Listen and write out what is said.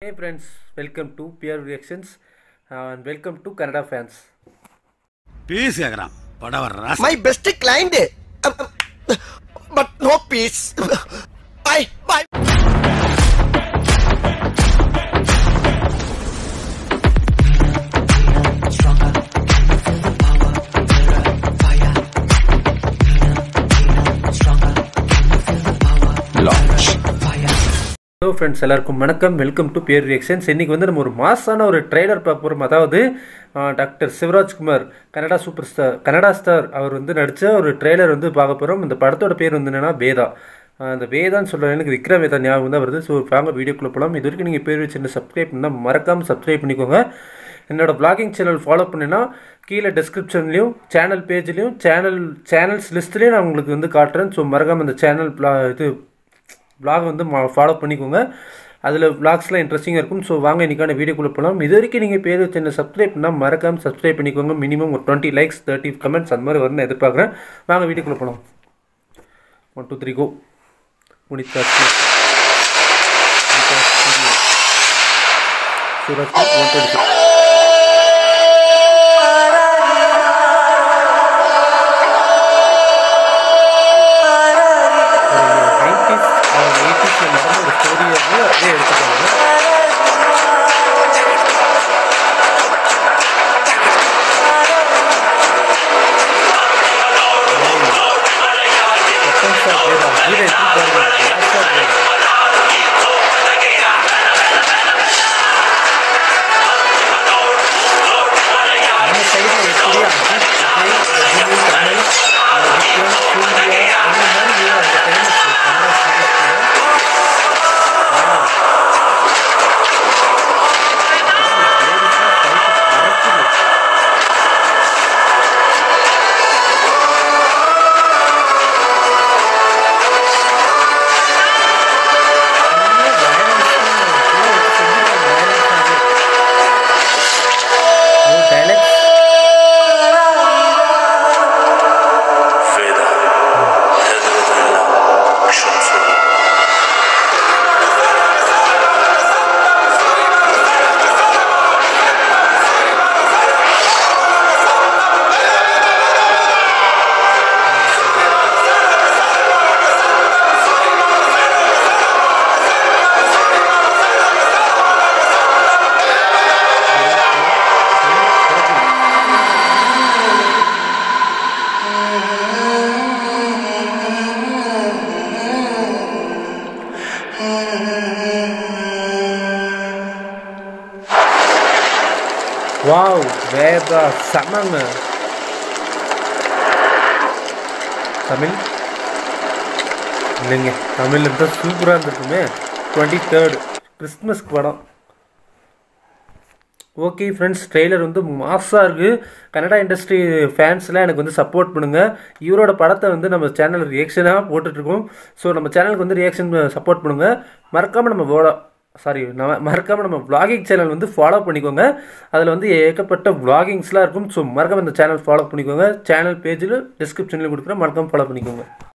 Hey friends, welcome to Peer Reactions uh, and welcome to Canada fans. Fees கேக்குறான் படவர் ராச my best client Um, um, but no peace bye bye hello friends எல்லாருக்கும் வணக்கம் welcome to peer reactions இன்றைக்கி வந்து நம்ம ஒரு மாசான ஒரு ட்ரெய்லர் பார்க்க போகிறோம் அதாவது doctor Shivarajkumar Kannada super star Kannada star அவர் வந்து நடித்த ஒரு ட்ரெய்லர் வந்து பார்க்க போகிறோம் இந்த படத்தோட பேர் வந்து என்னென்னா வேதா ஆஹ் அந்த வேதான்னு சொல்கிற எனக்கு விக்ரம் வேதா ஞாபகம் தான் வருது ஸோ வாங்க வீடியோக்குள்ளே போகலாம் இது வரைக்கும் நீங்கள் பேர் வச்சு சப்ஸ்கிரைப் பண்ணால் மறக்காமல் சப்ஸ்கிரைப் பண்ணிக்கோங்க என்னோட பிளாகிங் சேனல் ஃபாலோ பண்ணினா கீழே டிஸ்கிரிப்ஷன்லேயும் சேனல் பேஜ்லேயும் சேனல் சேனல்ஸ் லிஸ்ட்லேயும் நான் உங்களுக்கு வந்து காட்டுறேன் ஸோ மறக்காமல் இந்த சேனல் இது vlog வந்து ஃபாலோ பண்ணிக்கோங்க அதில் vlogsலாம் இன்ட்ரெஸ்டிங்காக இருக்கும் ஸோ வாங்க இன்றைக்கான வீடியோக்குள்ளே போகலாம் இது வரைக்கும் நீங்கள் பேர் வச்சு சப்ஸ்கிரைப் பண்ணால் மறக்காமல் சப்ஸ்கிரைப் பண்ணிக்கோங்க மினிமம் ஒரு டுவெண்ட்டி லைக்ஸ் தேர்ட்டி கமெண்ட்ஸ் அந்த மாதிரி வரும்னு எதிர்பார்க்குறேன் வாங்க வீடியோக்குள்ளே போகலாம் one two three go Punitha Suraj one twenty nineties எயிட்டிஸில் நடந்த ஒரு ஸ்டோரி வந்து அப்படியே எடுத்துக்காங்க நம்ம சைடில் எப்படி அஜித் விஜய் ரஜினி கமல் அஹ் விக்ரம் சூர்யா அந்த மாதிரி அந்த famous Kannada famous dialect Veda ಹೆದರದೆಲ್ಲ ಕ್ಷಮಿಸು வாவ் வேதா செமங்க தமிழ் இல்லைங்க தமிழ் இருந்தால் சூப்பராக இருந்திருக்குமே டுவெண்ட்டி தேர்ட் கிறிஸ்மஸ்க்கு படம் ஓகே ஃப்ரெண்ட்ஸ் ட்ரெய்லர் வந்து மாஸாக இருக்குது கன்னடா இண்டஸ்ட்ரி ஃபேன்ஸ்லாம் எனக்கு வந்து சப்போர்ட் பண்ணுங்கள் இவரோட படத்தை வந்து நம்ம சேனல் ரியாக்ஷனாக போட்டுட்ருக்கோம் ஸோ நம்ம சேனலுக்கு வந்து ரியாக்ஷன் சப்போர்ட் பண்ணுங்கள் மறக்காமல் நம்ம வோட சாரி நம்ம மறக்காமல் நம்ம vlogging சேனல் வந்து ஃபாலோ பண்ணிக்கோங்க அதில் வந்து ஏகப்பட்ட vloggings-லாம் இருக்கும் ஸோ மறக்காமல் இந்த சேனல் ஃபாலோ பண்ணிக்கோங்க சேனல் பேஜில் டிஸ்கிரிப்ஷனில் கொடுக்குறேன் மறக்காமல் ஃபாலோ பண்ணிக்கோங்க